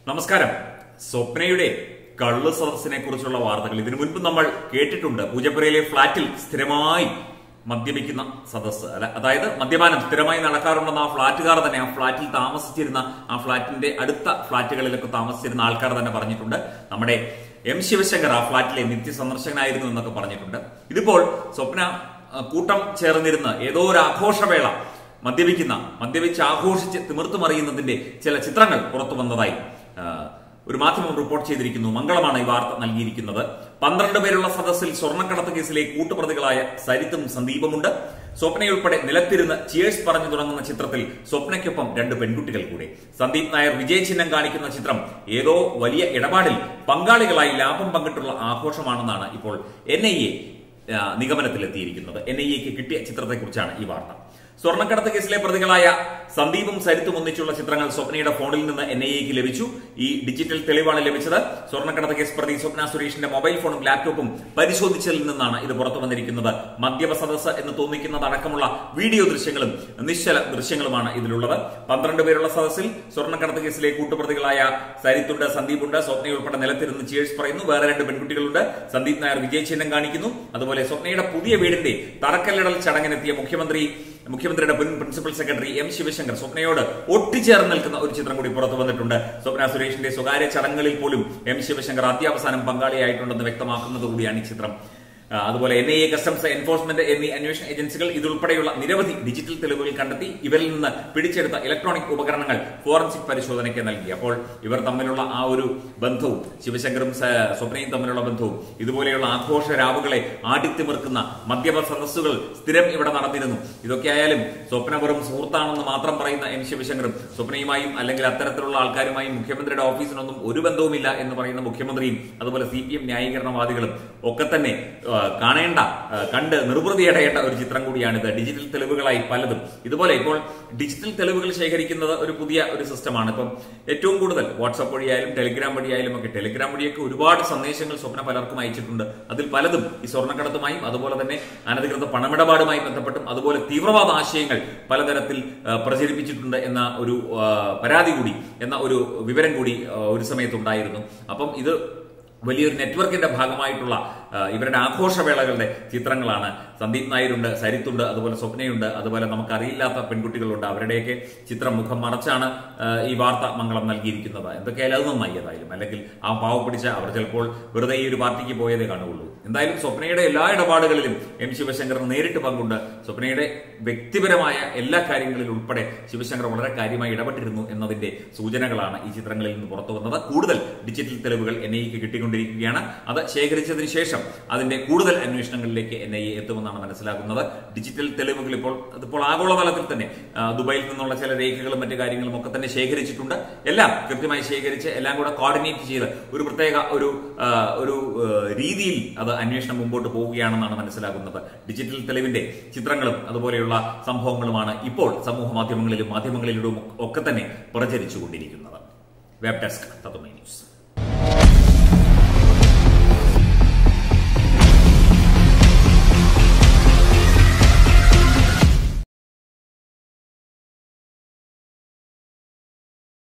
നമസ്കാരം സ്വപ്നയുടെ കള്ളു സദസ്സിനെ കുറിച്ചുള്ള വാർത്തകൾ ഇതിനു മുൻപ് നമ്മൾ കേട്ടിട്ടുണ്ട് പൂജപ്പുരയിലെ ഫ്ളാറ്റിൽ സ്ഥിരമായി മദ്യപിക്കുന്ന സദസ്സ് അല്ല അതായത് മദ്യപാനം സ്ഥിരമായി നടക്കാറുണ്ടെന്ന് ആ ഫ്ളാറ്റുകാർ തന്നെ ആ ഫ്ളാറ്റിൽ താമസിച്ചിരുന്ന ആ ഫ്ളാറ്റിന്റെ അടുത്ത ഫ്ളാറ്റുകളിലൊക്കെ താമസിച്ചിരുന്ന ആൾക്കാർ തന്നെ പറഞ്ഞിട്ടുണ്ട് നമ്മുടെ എം ശിവശങ്കർ ആ ഫ്ളാറ്റിലെ നിത്യ സന്ദർശകനായിരുന്നു എന്നൊക്കെ പറഞ്ഞിട്ടുണ്ട് ഇതിപ്പോൾ സ്വപ്ന ആ, കൂട്ടം ചേർന്നിരുന്ന് ഏതോ ഒരു ആഘോഷവേള മദ്യപിക്കുന്ന മദ്യപിച്ച് ആഘോഷിച്ച് തിമിർത്തു മറിയുന്നതിന്റെ ചില ചിത്രങ്ങൾ പുറത്തു വന്നതായി ആ, ഒരു മാധ്യമം റിപ്പോർട്ട് ചെയ്തിരിക്കുന്നു മംഗളമാണ് ഈ വാർത്ത നൽകിയിരിക്കുന്നത് പന്ത്രണ്ട് പേരുള്ള സദസ്സിൽ സ്വർണ്ണക്കടത്ത് കേസിലെ കൂട്ടുപ്രതികളായ സരിത്തും സന്ദീപുമുണ്ട് സ്വപ്നയുൾപ്പെടെ നിലത്തിരുന്ന് ചിയേഴ്സ് പറഞ്ഞു തുടങ്ങുന്ന ചിത്രത്തിൽ സ്വപ്നയ്ക്കൊപ്പം രണ്ട് പെൺകുട്ടികൾ കൂടെ സന്ദീപ് നായർ വിജയചിഹ്നം കാണിക്കുന്ന ചിത്രം ഏതോ വലിയ ഇടപാടിൽ പങ്കാളികളായി ലാഭം പങ്കിട്ടുള്ള ആഘോഷമാണെന്നാണ് ഇപ്പോൾ എൻ ഐ എ നിഗമനത്തിലെത്തിയിരിക്കുന്നത് എൻ ഐ എക്ക് കിട്ടിയ ചിത്രത്തെക്കുറിച്ചാണ് ഈ വാർത്ത സ്വർണ്ണക്കടത്ത് കേസിലെ പ്രതികളായ സന്ദീപും സരിത്തും ഒന്നിച്ചുള്ള ചിത്രങ്ങൾ സ്വപ്നയുടെ ഫോണിൽ നിന്ന് എൻ ഐ എക്ക് ലഭിച്ചു ഈ ഡിജിറ്റൽ തെളിവാണ് ലഭിച്ചത് സ്വർണ്ണക്കടത്ത് കേസ് പ്രതി സ്വപ്ന സുരേഷിന്റെ മൊബൈൽ ഫോണും ലാപ്ടോപ്പും പരിശോധിച്ചതിൽ നിന്നാണ് ഇത് പുറത്തു വന്നിരിക്കുന്നത് മദ്യപ സദസ്സ് എന്ന് തോന്നിക്കുന്നതടക്കമുള്ള വീഡിയോ ദൃശ്യങ്ങളും നിശ്ചല ദൃശ്യങ്ങളുമാണ് ഇതിലുള്ളത് പന്ത്രണ്ട് പേരുള്ള സദസ്സിൽ സ്വർണ്ണക്കടത്ത് കേസിലെ കൂട്ടുപ്രതികളായ സരിത്തുണ്ട് സന്ദീപുണ്ട് സ്വപ്നയുൾപ്പെടെ നിലത്തിരുന്ന് ചിയേഴ്സ് പറയുന്നു വേറെ രണ്ട് പെൺകുട്ടികളുണ്ട് സന്ദീപ് നായർ വിജയചിഹ്നം കാണിക്കുന്നു അതുപോലെ സ്വപ്നയുടെ പുതിയ വീടിന്റെ തറക്കല്ലിടൽ ചടങ്ങിനെത്തിയ മുഖ്യമന്ത്രി മുഖ്യമന്ത്രിയുടെ മുൻ പ്രിൻസിപ്പൽ സെക്രട്ടറി എം ശിവശങ്കർ സ്വപ്നയോട് ഒട്ടിച്ചേർന്ന് നിൽക്കുന്ന ഒരു ചിത്രം കൂടി പുറത്തു വന്നിട്ടുണ്ട് സ്വപ്ന സുരേഷിന്റെ സ്വകാര്യ ചടങ്ങുകളിൽ പോലും എം ശിവശങ്കർ അത്യാവസാനം പങ്കാളിയായിട്ടുണ്ടെന്ന് വ്യക്തമാക്കുന്നത് കൂടിയാണ് ഈ ചിത്രം ആ, അതുപോലെ N I A customs enforcement എന്നീ അന്വേഷണ ഏജൻസികൾ ഇതുൾപ്പെടെയുള്ള നിരവധി ഡിജിറ്റൽ തെളിവുകൾ കണ്ടെത്തി ഇവരിൽ നിന്ന് പിടിച്ചെടുത്ത ഇലക്ട്രോണിക് ഉപകരണങ്ങൾ ഫോറൻസിക് പരിശോധനയ്ക്ക് നൽകി അപ്പോൾ ഇവർ തമ്മിലുള്ള ആ ഒരു ബന്ധവും ശിവശങ്കറും സ- സ്വപ്നയും തമ്മിലുള്ള ബന്ധവും ഇതുപോലെയുള്ള ആഘോഷ രാവുകളെ ആടിത്തിമിർക്കുന്ന മദ്യപ സദസ്സുകൾ സ്ഥിരം ഇവിടെ നടന്നിരുന്നു ഇതൊക്കെ ആയാലും സ്വപ്ന വെറും സുഹൃത്താണെന്ന് മാത്രം പറയുന്ന എം ശിവശങ്കറും സ്വപ്നയുമായും അല്ലെങ്കിൽ അത്തരത്തിലുള്ള ആൾക്കാരുമായും മുഖ്യമന്ത്രിയുടെ ഓഫീസിനൊന്നും ഒരു ബന്ധവുമില്ല എന്ന് പറയുന്ന മുഖ്യമന്ത്രിയും അതുപോലെ സി പി എം ന്യായീകരണവാദികളും ഒക്കെ തന്നെ ആ, കാണേണ്ട ആ, കണ്ട് നിർവൃതിയടയേണ്ട ഒരു ചിത്രം കൂടിയാണിത് ഡിജിറ്റൽ തെളിവുകളായി പലതും ഇതുപോലെ ഇപ്പോൾ ഡിജിറ്റൽ തെളിവുകൾ ശേഖരിക്കുന്നത് ഒരു പുതിയ ഒരു സിസ്റ്റമാണ് ഇപ്പം ഏറ്റവും കൂടുതൽ വാട്സാപ്പ് വഴിയായാലും ടെലിഗ്രാം വഴിയായാലും ഒക്കെ ടെലിഗ്രാം വഴിയൊക്കെ ഒരുപാട് സന്ദേശങ്ങൾ സ്വപ്ന പലർക്കും അയച്ചിട്ടുണ്ട് അതിൽ പലതും ഈ സ്വർണ്ണക്കടത്തുമായും അതുപോലെ തന്നെ അനധികൃത പണമിടപാടുമായി ബന്ധപ്പെട്ടും അതുപോലെ തീവ്രവാദ ആശയങ്ങൾ പലതരത്തിൽ ആ, പ്രചരിപ്പിച്ചിട്ടുണ്ട് എന്ന ഒരു ആ, പരാതി കൂടി എന്ന ഒരു വിവരം കൂടി ആ, ഒരു സമയത്തുണ്ടായിരുന്നു അപ്പം ഇത് വലിയൊരു നെറ്റ്വർക്കിന്റെ ഭാഗമായിട്ടുള്ള ആ, ഇവരുടെ ആഘോഷവേളകളുടെ ചിത്രങ്ങളാണ് സന്ദീപ് നായരുണ്ട് സരിത്തുണ്ട് അതുപോലെ സ്വപ്നയുണ്ട് അതുപോലെ നമുക്കറിയില്ലാത്ത പെൺകുട്ടികളുണ്ട് അവരുടെയൊക്കെ ചിത്രം മുഖം മറച്ചാണ് ആ, ഈ വാർത്ത മംഗളം നൽകിയിരിക്കുന്നത് എന്തൊക്കെയായാലും അത് നന്നായി ഏതായാലും അല്ലെങ്കിൽ ആ പാവ പിടിച്ച അവർ ചിലപ്പോൾ വെറുതെ ഈ ഒരു പാർട്ടിക്ക് പോയതേ കാണുകയുള്ളൂ എന്തായാലും സ്വപ്നയുടെ എല്ലാ ഇടപാടുകളിലും എം ശിവശങ്കർ നേരിട്ട് പങ്കുണ്ട് സ്വപ്നയുടെ വ്യക്തിപരമായ എല്ലാ കാര്യങ്ങളിലും ഉൾപ്പെടെ ശിവശങ്കർ വളരെ കാര്യമായി ഇടപെട്ടിരുന്നു എന്നതിന്റെ സൂചനകളാണ് ഈ ചിത്രങ്ങളിൽ നിന്ന് പുറത്തു വന്നത് കൂടുതൽ ഡിജിറ്റൽ തെളിവുകൾ എൻ ഐക്ക് കിട്ടിക്കൊണ്ടിരിക്കുകയാണ് അത് ശേഖരിച്ചതിന് ശേഷം അതിന്റെ കൂടുതൽ അന്വേഷണങ്ങളിലേക്ക് എൻ ഐ എ എത്തുമെന്നാണ് മനസ്സിലാക്കുന്നത് ഡിജിറ്റൽ തെളിവുകൾ ഇപ്പോൾ അതിപ്പോൾ ആഗോളതലത്തിൽ തന്നെ ആ, ദുബായിൽ നിന്നുള്ള ചില രേഖകളും മറ്റു കാര്യങ്ങളും ഒക്കെ തന്നെ ശേഖരിച്ചിട്ടുണ്ട് എല്ലാം കൃത്യമായി ശേഖരിച്ച് എല്ലാം കൂടെ കോർഡിനേറ്റ് ചെയ്ത് ഒരു പ്രത്യേക ഒരു ആ, ഒരു ആ, രീതിയിൽ അത് അന്വേഷണം മുമ്പോട്ട് പോവുകയാണെന്നാണ് മനസ്സിലാക്കുന്നത് ഡിജിറ്റൽ തെളിവിന്റെ ചിത്രങ്ങളും അതുപോലെയുള്ള സംഭവങ്ങളുമാണ് ഇപ്പോൾ സമൂഹ മാധ്യമങ്ങളിലും മാധ്യമങ്ങളിലും ഒക്കെ തന്നെ പ്രചരിച്ചുകൊണ്ടിരിക്കുന്നത് വെബ് ഡെസ്ക് തത്വമൈ ന്യൂസ്